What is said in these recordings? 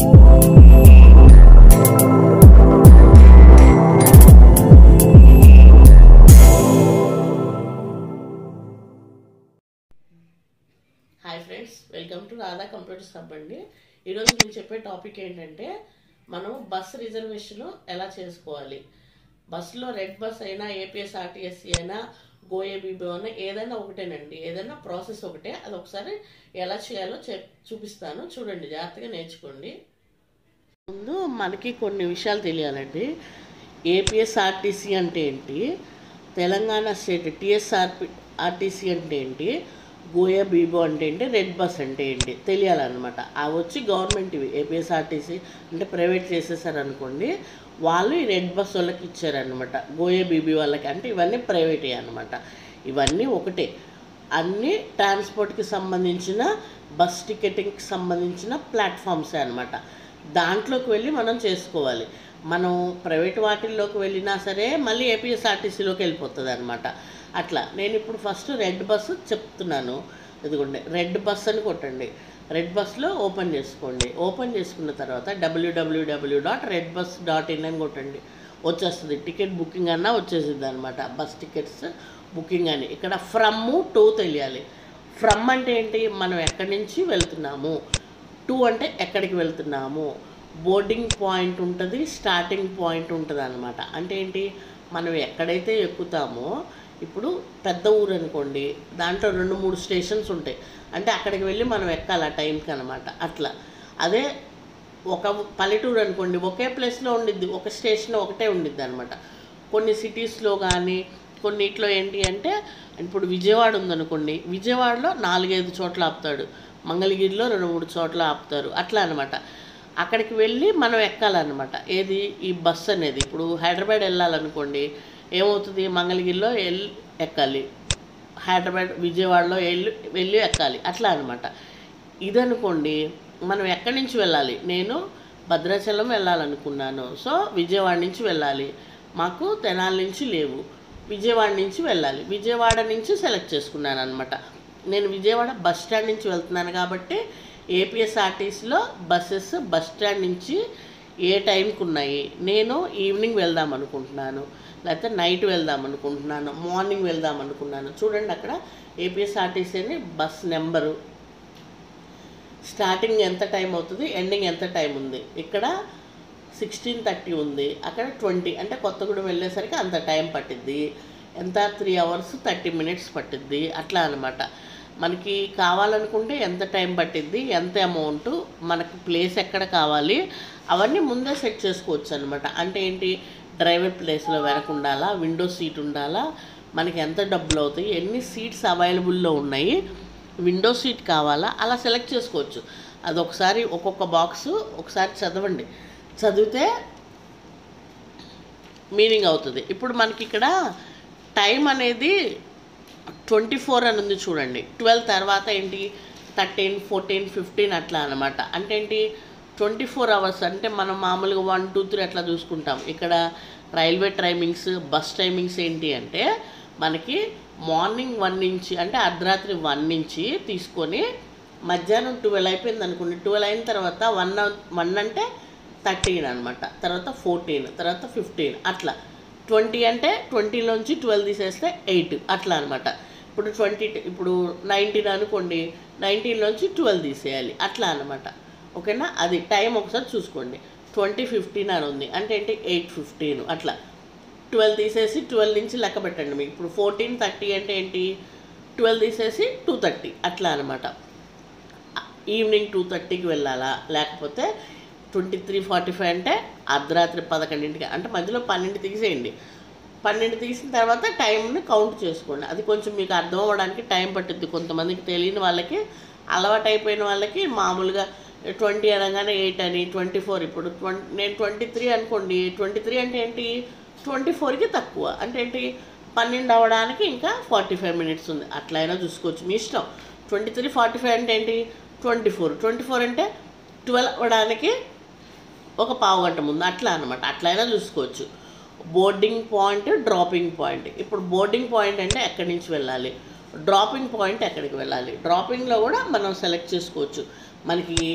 hi friends welcome to Radha computers hub అండి ఈరోజు నేను చెప్పే టాపిక్ ఏంటంటే మనం బస్ రిజర్వేషన్ ఎలా చేసుకోవాలి బస్సులో రెడ్ బస్ అయినా ఏపీఎస్ఆర్టీఎస్సీ అయినా గోఏబీబీ అయినా ఏదైనా ఒకటేనండి ఏదైనా ప్రాసెస్ ఒకటే అది ఒకసారి ఎలా చేయాలో చెప్ చూపిస్తాను చూడండి జాగ్రత్తగా నేర్చుకోండి ముందు మనకి కొన్ని విషయాలు తెలియాలండి ఏపీఎస్ఆర్టీసీ అంటే ఏంటి తెలంగాణ స్టేట్ టీఎస్ఆర్పి ఆర్టీసీ అంటే ఏంటి గోయా బీబో అంటే ఏంటి రెడ్ బస్ అంటే ఏంటి తెలియాలన్నమాట అవి వచ్చి గవర్నమెంట్ ఇవి ఏపీఎస్ఆర్టీసీ అంటే ప్రైవేట్ చేసేసారనుకోండి వాళ్ళు ఈ రెడ్ బస్ వాళ్ళకి ఇచ్చారనమాట గోయా బీబీ వాళ్ళకి అంటే ఇవన్నీ ప్రైవేటే అనమాట ఇవన్నీ ఒకటే అన్ని ట్రాన్స్పోర్ట్కి సంబంధించిన బస్ టికెటింగ్కి సంబంధించిన ప్లాట్ఫామ్సే అనమాట దాంట్లోకి వెళ్ళి మనం చేసుకోవాలి మనం ప్రైవేట్ వాటిల్లోకి వెళ్ళినా సరే మళ్ళీ ఏపీఎస్ఆర్టీసీలోకి వెళ్ళిపోతుంది అనమాట అట్లా నేను ఇప్పుడు ఫస్ట్ రెడ్ బస్సు చెప్తున్నాను ఇదిగోండి రెడ్ బస్ అని కొట్టండి రెడ్ బస్లో ఓపెన్ చేసుకోండి ఓపెన్ చేసుకున్న తర్వాత W W W dot red bus dot in అని కొట్టండి వచ్చేస్తుంది టికెట్ బుకింగ్ అన్నా వచ్చేసింది అనమాట బస్ టికెట్స్ బుకింగ్ అని ఇక్కడ ఫ్రమ్ టు తెలియాలి ఫ్రమ్ అంటే ఏంటి మనం ఎక్కడి నుంచి వెళ్తున్నాము టు అంటే ఎక్కడికి వెళ్తున్నాము బోర్డింగ్ పాయింట్ ఉంటుంది స్టార్టింగ్ పాయింట్ ఉంటుంది అనమాట అంటే ఏంటి మనం ఎక్కడైతే ఎక్కుతామో ఇప్పుడు పెద్ద ఊరు అనుకోండి దాంట్లో రెండు మూడు స్టేషన్స్ ఉంటాయి అంటే అక్కడికి వెళ్ళి మనం ఎక్కాలి ఆ టైంకి అనమాట అట్లా అదే ఒక పల్లెటూరు అనుకోండి ఒకే ప్లేస్లో ఉండిద్ది ఒక స్టేషన్ ఒకటే ఉండిద్ది అనమాట కొన్ని సిటీస్లో కానీ కొన్నిట్లో ఏంటి అంటే ఇప్పుడు విజయవాడ ఉందనుకోండి విజయవాడలో నాలుగైదు చోట్ల ఆపుతాడు మంగళగిరిలో రెండు మూడు చోట్ల ఆపుతారు అట్లా అనమాట అక్కడికి వెళ్ళి మనం ఎక్కాలన్నమాట ఏది ఈ బస్ అనేది ఇప్పుడు హైదరాబాద్ వెళ్ళాలనుకోండి ఏమవుతుంది మంగళగిరిలో వెళ్ళి ఎక్కాలి హైదరాబాద్ విజయవాడలో వెళ్ళి వెళ్ళి ఎక్కాలి అట్లా అనమాట ఇదనుకోండి మనం ఎక్కడి నుంచి వెళ్ళాలి నేను భద్రాచలం వెళ్ళాలనుకున్నాను సో విజయవాడ నుంచి వెళ్ళాలి మాకు తెనాలి నుంచి లేవు విజయవాడ నుంచి వెళ్ళాలి విజయవాడ నుంచి సెలెక్ట్ చేసుకున్నాను అనమాట నేను విజయవాడ బస్ స్టాండ్ నుంచి వెళ్తున్నాను కాబట్టి ఏపీఎస్ఆర్టీసీలో బస్సెస్ బస్ స్టాండ్ నుంచి ఏ టైంకి ఉన్నాయి నేను ఈవినింగ్ వెళ్దాం అనుకుంటున్నాను లేకపోతే నైట్ వెళ్దాం అనుకుంటున్నాను మార్నింగ్ వెళ్దాం అనుకున్నాను చూడండి అక్కడ ఏపీఎస్ఆర్టీసీ అని బస్ నెంబరు స్టార్టింగ్ ఎంత టైం అవుతుంది ఎండింగ్ ఎంత టైం ఉంది ఇక్కడ సిక్స్టీన్ థర్టీ ఉంది అక్కడ ట్వంటీ అంటే కొత్తగూడెం వెళ్ళేసరికి అంత టైం పట్టిద్ది ఎంత త్రీ అవర్స్ థర్టీ మినిట్స్ పట్టిద్ది అట్లా అనమాట మనకి కావాలనుకుంటే ఎంత టైం పట్టిద్ది ఎంత అమౌంట్ మనకి ప్లేస్ ఎక్కడ కావాలి అవన్నీ ముందే సెట్ చేసుకోవచ్చు అనమాట అంటే ఏంటి డ్రైవర్ ప్లేస్లో వెనక ఉండాలా విండో సీట్ ఉండాలా మనకి ఎంత డబ్బులు అవుతాయి ఎన్ని సీట్స్ అవైలబుల్లో ఉన్నాయి విండో సీట్ కావాలా అలా సెలెక్ట్ చేసుకోవచ్చు అది ఒకసారి ఒక్కొక్క బాక్స్ ఒకసారి చదవండి చదివితే మీనింగ్ అవుతుంది ఇప్పుడు మనకి ఇక్కడ టైం అనేది ట్వంటీ ఫోర్ అని ఉంది చూడండి ట్వెల్వ్ తర్వాత ఏంటి థర్టీన్ ఫోర్టీన్ ఫిఫ్టీన్ అట్లా అనమాట అంటే ఏంటి ట్వంటీ ఫోర్ అవర్స్ అంటే మనం మామూలుగా వన్ టూ త్రీ అట్లా చూసుకుంటాం ఇక్కడ రైల్వే టైమింగ్స్ బస్ టైమింగ్స్ ఏంటి అంటే మనకి మార్నింగ్ వన్ నుంచి అంటే అర్ధరాత్రి వన్ నుంచి తీసుకొని మధ్యాహ్నం ట్వెల్వ్ అయిపోయింది అనుకోండి ట్వెల్వ్ అయిన తర్వాత వన్ వన్ అంటే థర్టీన్ అనమాట తర్వాత ఫోర్టీన్ తర్వాత ఫిఫ్టీన్ అట్లా ట్వంటీ అంటే ట్వంటీలోంచి ట్వెల్వ్ తీసేస్తే ఎయిట్ అట్లా అనమాట ఇప్పుడు ట్వంటీ ఇప్పుడు నైన్టీన్ అనుకోండి నైన్టీన్లోంచి ట్వెల్వ్ తీసేయాలి అట్లా అనమాట ఓకేనా అది టైం ఒకసారి చూసుకోండి ట్వంటీ ఫిఫ్టీన్ అని ఉంది అంటే ఏంటి ఎయిట్ ఫిఫ్టీన్ అట్లా ట్వెల్వ్ తీసేసి ట్వెల్వ్ నుంచి లెక్క పెట్టండి మీకు ఇప్పుడు ఫోర్టీన్ థర్టీ అంటే ఏంటి ట్వెల్వ్ తీసేసి టూ థర్టీ అట్లా అనమాట ఈవినింగ్ టూ థర్టీకి వెళ్ళాలా లేకపోతే ట్వంటీ త్రీ ఫార్టీ ఫైవ్ అంటే అర్ధరాత్రి పదకొండింటికి అంటే మధ్యలో పన్నెండు తీసేయండి పన్నెండు తీసిన తర్వాత టైంని కౌంట్ చేసుకోండి అది కొంచెం మీకు అర్థం అవ్వడానికి టైం పట్టుద్ది కొంతమందికి తెలియని వాళ్ళకి అలవాటు అయిపోయిన వాళ్ళకి మామూలుగా ట్వంటీ అనగానే ఎయిట్ అని ట్వంటీ ఫోర్ ఇప్పుడు ట్వంటీ నేను ట్వంటీ త్రీ అనుకోండి ట్వంటీ త్రీ అంటే ఏంటి ట్వంటీ ఫోర్కి తక్కువ అంటే ఏంటి పన్నెండు అవ్వడానికి ఇంకా ఫార్టీ ఫైవ్ మినిట్స్ ఉంది అట్లయినా చూసుకోవచ్చు మీ ఇష్టం ట్వంటీ త్రీ ఫార్టీ ఫైవ్ అంటే ఏంటి ట్వంటీ ఫోర్ ట్వంటీ ఫోర్ అంటే ట్వెల్వ్ అవ్వడానికి ఒక పావు గంట ముందు అట్లా అనమాట అట్లయినా చూసుకోవచ్చు బోర్డింగ్ పాయింట్ డ్రాపింగ్ పాయింట్ ఇప్పుడు బోర్డింగ్ పాయింట్ అంటే ఎక్కడి నుంచి వెళ్ళాలి డ్రాపింగ్ పాయింట్ ఎక్కడికి వెళ్ళాలి డ్రాపింగ్లో కూడా మనం సెలెక్ట్ చేసుకోవచ్చు మనకి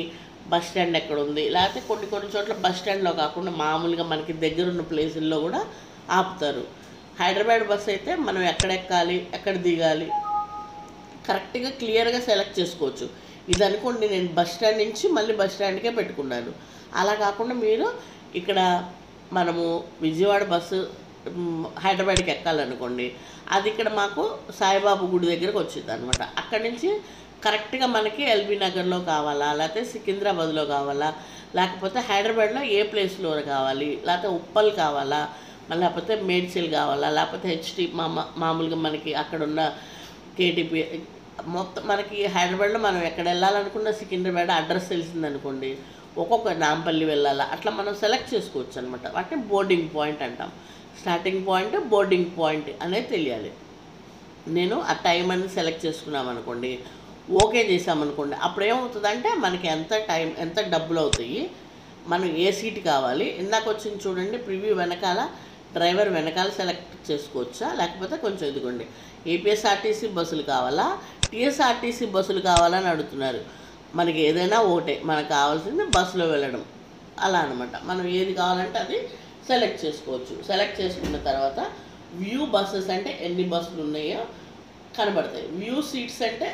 బస్ స్టాండ్ ఎక్కడ ఉంది లేకపోతే కొన్ని కొన్ని చోట్ల బస్ స్టాండ్లో కాకుండా మామూలుగా మనకి దగ్గరున్న ప్లేసుల్లో కూడా ఆపుతారు హైదరాబాద్ బస్ అయితే మనం ఎక్కడ ఎక్కాలి ఎక్కడ దిగాలి కరెక్ట్గా క్లియర్గా సెలెక్ట్ చేసుకోవచ్చు ఇది అనుకోండి నేను బస్ స్టాండ్ నుంచి మళ్ళీ బస్ స్టాండ్కే పెట్టుకున్నాను అలా కాకుండా మీరు ఇక్కడ మనము విజయవాడ బస్సు మ్, హైదరాబాద్కి ఎక్కాలనుకోండి అది ఇక్కడ మాకు సాయిబాబు గుడి దగ్గరకు వచ్చింది అనమాట అక్కడి నుంచి కరెక్ట్గా మనకి ఎల్బీ నగర్లో కావాలా లేకపోతే సికింద్రాబాద్లో కావాలా లేకపోతే హైదరాబాద్లో ఏ ప్లేస్లో కావాలి లేకపోతే ఉప్పల్ కావాలా మళ్ళీ లేకపోతే మేడ్చల్ కావాలా లేకపోతే హెచ్టి మా మామూలుగా మనకి అక్కడ ఉన్న కేటీపీ మొత్తం మనకి హైదరాబాద్లో మనం ఎక్కడ వెళ్ళాలనుకున్న సికింద్రాబాద్ అడ్రస్ తెలిసిందనుకోండి ఒక్కొక్క నాంపల్లి వెళ్ళాలా అట్లా మనం సెలెక్ట్ చేసుకోవచ్చు అనమాట వాటిని బోర్డింగ్ పాయింట్ అంటాం స్టార్టింగ్ పాయింట్ బోర్డింగ్ పాయింట్ అనేది తెలియాలి నేను ఆ టైం అనేది సెలెక్ట్ చేసుకున్నాం అనుకోండి ఓకే చేసామనుకోండి అప్పుడు ఏమవుతుందంటే మనకి ఎంత టైం ఎంత డబ్బులు అవుతాయి మనం ఏ సీట్ కావాలి ఇందాక వచ్చింది చూడండి ప్రివ్యూ వెనకాల డ్రైవర్ వెనకాల సెలెక్ట్ చేసుకోవచ్చా లేకపోతే కొంచెం ఇదిగోండి ఏపీఎస్ఆర్టీసీ బస్సులు కావాలా టీఎస్ఆర్టీసీ బస్సులు కావాలని అడుగుతున్నారు మనకి ఏదైనా ఒకటే మనకు కావాల్సింది బస్సులో వెళ్ళడం అలా అనమాట మనం ఏది కావాలంటే అది సెలెక్ట్ చేసుకోవచ్చు సెలెక్ట్ చేసుకున్న తర్వాత వ్యూ బస్సెస్ అంటే ఎన్ని బస్సులు ఉన్నాయో కనబడతాయి వ్యూ సీట్స్ అంటే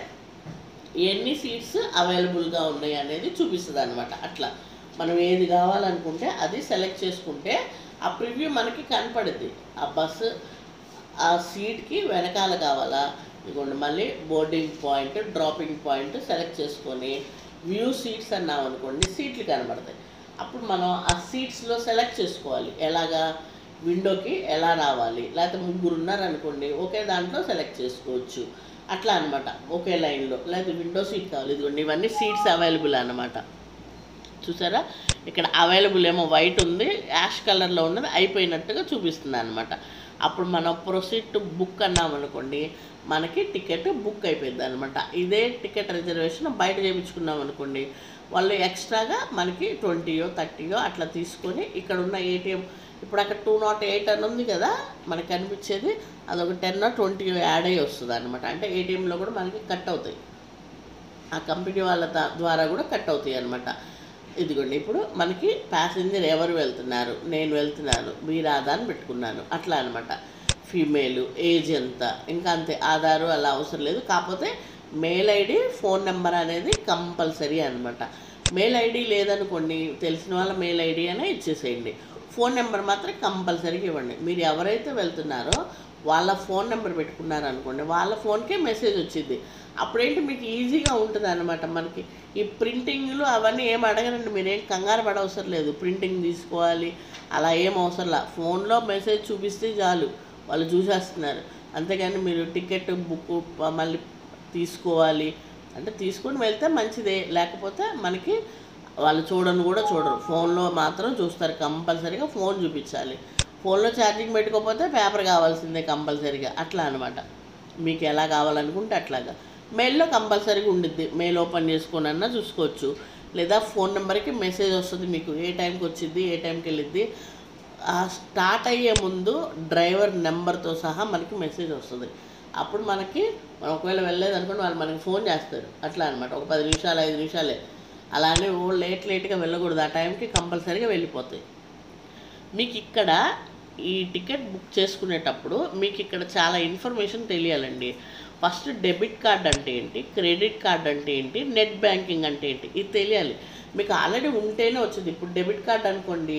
ఎన్ని సీట్స్ అవైలబుల్గా ఉన్నాయి అనేది చూపిస్తుంది అనమాట అట్లా మనం ఏది కావాలనుకుంటే అది సెలెక్ట్ చేసుకుంటే ఆ ప్రివ్యూ మనకి కనపడుద్ది ఆ బస్సు ఆ సీట్కి వెనకాల కావాలా ఇదిగోండి మళ్ళీ boarding point dropping point select చేసుకొని వ్యూ సీట్స్ అన్నాం అనుకోండి సీట్లు కనబడతాయి అప్పుడు మనం ఆ సీట్స్లో సెలెక్ట్ చేసుకోవాలి ఎలాగా విండోకి ఎలా రావాలి లేకపోతే ముగ్గురు ఉన్నారనుకోండి ఒకే దాంట్లో సెలెక్ట్ చేసుకోవచ్చు అట్లా అనమాట ఒకే లైన్లో లేకపోతే విండో సీట్ కావాలి ఇదిగోండి ఇవన్నీ సీట్స్ అవైలబుల్ అన్నమాట చూసారా ఇక్కడ అవైలబుల్ ఏమో వైట్ ఉంది యాష్ కలర్లో ఉన్నది అయిపోయినట్టుగా చూపిస్తుంది అనమాట అప్పుడు మనం ప్రొసీడ్ టు బుక్ అన్నాం అనుకోండి మనకి టికెట్ బుక్ అయిపోయింది అనమాట ఇదే టికెట్ రిజర్వేషన్ బయట చేయించుకున్నాం అనుకోండి వాళ్ళు ఎక్స్ట్రాగా మనకి ట్వంటీయో థర్టీయో అట్లా తీసుకొని ఇక్కడ ఉన్న ఏటీఎం ఇప్పుడు అక్కడ టూ నాట్ ఎయిట్ అని ఉంది కదా మనకి కనిపించేది అదొక టెన్ ట్వంటీ యాడ్ అయ్యి వస్తుంది అనమాట అంటే ఏటీఎంలో కూడా మనకి కట్ అవుతాయి ఆ కంపెనీ వాళ్ళ దా- ద్వారా కూడా కట్ అవుతాయి అనమాట ఇదిగోండి ఇప్పుడు మనకి ప్యాసింజర్ ఎవరు వెళ్తున్నారు నేను వెళ్తున్నాను మీ రాధా అని పెట్టుకున్నాను అట్లా అనమాట ఫీమేల్ ఏజ్ ఎంత ఇంకా అంతే ఆధారు అలా అవసరం లేదు కాకపోతే మెయిల్ ఐడి ఫోన్ నెంబర్ అనేది కంపల్సరీ అనమాట మెయిల్ ఐడి లేదనుకోండి తెలిసిన వాళ్ళ మెయిల్ ఐడి అనే ఇచ్చేసేయండి ఫోన్ నెంబర్ మాత్రం కంపల్సరీగా ఇవ్వండి మీరు ఎవరైతే వెళ్తున్నారో వాళ్ళ ఫోన్ నెంబర్ పెట్టుకున్నారు అనుకోండి వాళ్ళ ఫోన్కే మెసేజ్ వచ్చింది అప్పుడేంటి మీకు ఈజీగా ఉంటుంది అనమాట మనకి ఈ ప్రింటింగ్లు అవన్నీ ఏం అడగరండి మీరేం కంగారు పడవసరం లేదు ప్రింటింగ్ తీసుకోవాలి అలా ఏం అవసరం లే ఫోన్లో మెసేజ్ చూపిస్తే చాలు వాళ్ళు చూసేస్తున్నారు అంతేగాని మీరు టికెట్ బుక్ మళ్ళీ తీసుకోవాలి అంటే తీసుకొని వెళ్తే మంచిదే లేకపోతే మనకి వాళ్ళు చూడను కూడా చూడరు ఫోన్లో మాత్రం చూస్తారు కంపల్సరీగా ఫోన్ చూపించాలి ఫోన్లో ఛార్జింగ్ పెట్టుకోకపోతే పేపర్ కావాల్సిందే కంపల్సరీగా అట్లా అనమాట మీకు ఎలా కావాలనుకుంటే అట్లాగా మెయిల్లో కంపల్సరీగా ఉండిద్ది మెయిల్ ఓపెన్ చేసుకొని అన్నా చూసుకోవచ్చు లేదా ఫోన్ నెంబర్కి మెసేజ్ వస్తుంది మీకు ఏ టైంకి వచ్చింది ఏ టైంకి వెళ్ళిద్ది ఆ స్టార్ట్ అయ్యే ముందు డ్రైవర్ నెంబర్తో సహా మనకి మెసేజ్ వస్తుంది అప్పుడు మనకి మనం ఒకవేళ వెళ్ళలేదు అనుకోండి వాళ్ళు మనకి ఫోన్ చేస్తారు అట్లా అనమాట ఒక పది నిమిషాలు ఐదు నిమిషాలే అలానే ఓ లేట్ లేట్గా వెళ్ళకూడదు ఆ టైంకి కంపల్సరీగా వెళ్ళిపోతాయి మీకు ఇక్కడ ఈ టికెట్ బుక్ చేసుకునేటప్పుడు మీకు ఇక్కడ చాలా ఇన్ఫర్మేషన్ తెలియాలండి ఫస్ట్ డెబిట్ కార్డ్ అంటే ఏంటి క్రెడిట్ కార్డ్ అంటే ఏంటి నెట్ బ్యాంకింగ్ అంటే ఏంటి ఇది తెలియాలి మీకు ఆల్రెడీ ఉంటేనే వచ్చింది ఇప్పుడు డెబిట్ కార్డ్ అనుకోండి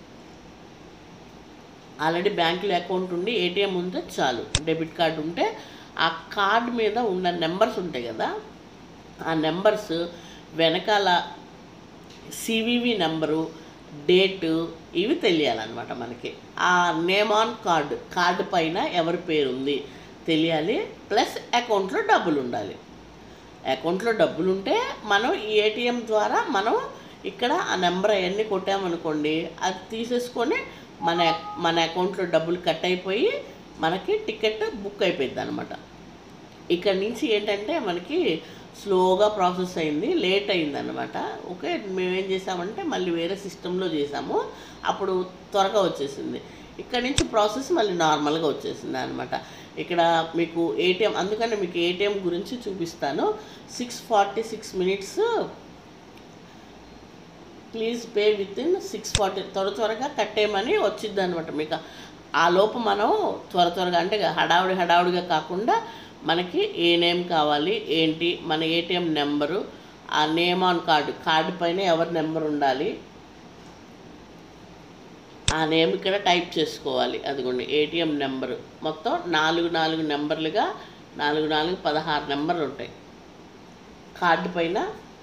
ఆల్రెడీ బ్యాంకులో అకౌంట్ ఉండి ఏటీఎం ఉంటే చాలు డెబిట్ కార్డు ఉంటే ఆ కార్డ్ మీద ఉన్న నెంబర్స్ ఉంటాయి కదా ఆ నెంబర్స్ వెనకాల సివివి నెంబరు డేటు ఇవి తెలియాలన్నమాట మనకి ఆ నేమ్ ఆన్ కార్డు కార్డు పైన ఎవరి పేరు ఉంది తెలియాలి ప్లస్ అకౌంట్లో డబ్బులు ఉండాలి అకౌంట్లో డబ్బులు ఉంటే మనం ఈ ఏటీఎం ద్వారా మనం ఇక్కడ ఆ నెంబర్ అవన్నీ కొట్టామనుకోండి అది తీసేసుకొని మన మన అకౌంట్లో డబ్బులు కట్ అయిపోయి మనకి టికెట్ బుక్ అయిపోయింది అనమాట ఇక్కడ నుంచి ఏంటంటే మనకి స్లోగా ప్రాసెస్ అయింది లేట్ అయింది అనమాట ఓకే మేమేం చేసామంటే మళ్ళీ వేరే సిస్టంలో చేసాము అప్పుడు త్వరగా వచ్చేసింది ఇక్కడ నుంచి ప్రాసెస్ మళ్ళీ నార్మల్గా వచ్చేసింది అనమాట ఇక్కడ మీకు ఏటీఎం అందుకని మీకు ఏటీఎం గురించి చూపిస్తాను six forty six minutes please pay with in six forty త్వర త్వరగా కట్టేయమని వచ్చింది అనమాట మీకు ఆ లోపు మనం త్వర త్వరగా అంటే హడావుడి హడావుడిగా కాకుండా మనకి ఏ నేమ్ కావాలి ఏంటి మన ఏటీఎం నెంబరు ఆ నేమ్ ఆన్ కార్డు కార్డు పైన ఎవరి నెంబర్ ఉండాలి ఆ నేమ్ ఇక్కడ టైప్ చేసుకోవాలి అదిగోండి ఏటీఎం నెంబరు మొత్తం నాలుగు నాలుగు నెంబర్లుగా నాలుగు నాలుగు పదహారు నెంబర్లు ఉంటాయి కార్డు పైన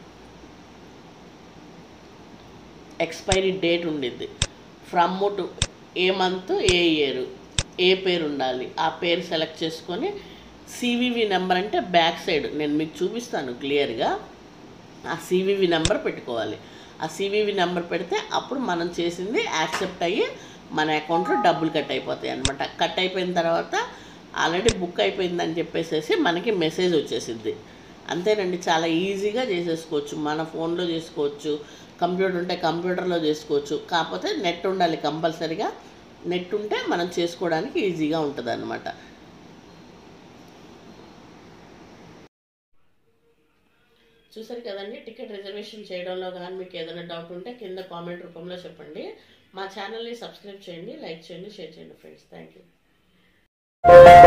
ఎక్స్పైరీ డేట్ ఉండిద్ది ఫ్రమ్ టు ఏ మంత్ ఏ ఇయర్ ఏ పేరు ఉండాలి ఆ పేరు సెలెక్ట్ చేసుకొని సివివి నెంబర్ అంటే బ్యాక్ సైడ్ నేను మీకు చూపిస్తాను క్లియర్గా ఆ సివివి నెంబర్ పెట్టుకోవాలి ఆ సివివి నెంబర్ పెడితే అప్పుడు మనం చేసింది యాక్సెప్ట్ అయ్యి మన అకౌంట్లో డబ్బులు కట్ అయిపోతాయి అనమాట కట్ అయిపోయిన తర్వాత ఆల్రెడీ బుక్ అయిపోయిందని చెప్పేసేసి మనకి మెసేజ్ వచ్చేసిద్ది అంతేనండి చాలా ఈజీగా చేసేసుకోవచ్చు మన ఫోన్లో చేసుకోవచ్చు కంప్యూటర్ ఉంటే కంప్యూటర్లో చేసుకోవచ్చు కాకపోతే నెట్ ఉండాలి కంపల్సరీగా నెట్ ఉంటే మనం చేసుకోవడానికి ఈజీగా ఉంటుంది అనమాట చూసారు కదండి టికెట్ రిజర్వేషన్ చేయడంలో కానీ మీకు ఏదైనా డౌట్ ఉంటే కింద కామెంట్ రూపంలో చెప్పండి మా ఛానల్ని సబ్స్క్రైబ్ చేయండి లైక్ చేయండి షేర్ చేయండి ఫ్రెండ్స్ థ్యాంక్ యూ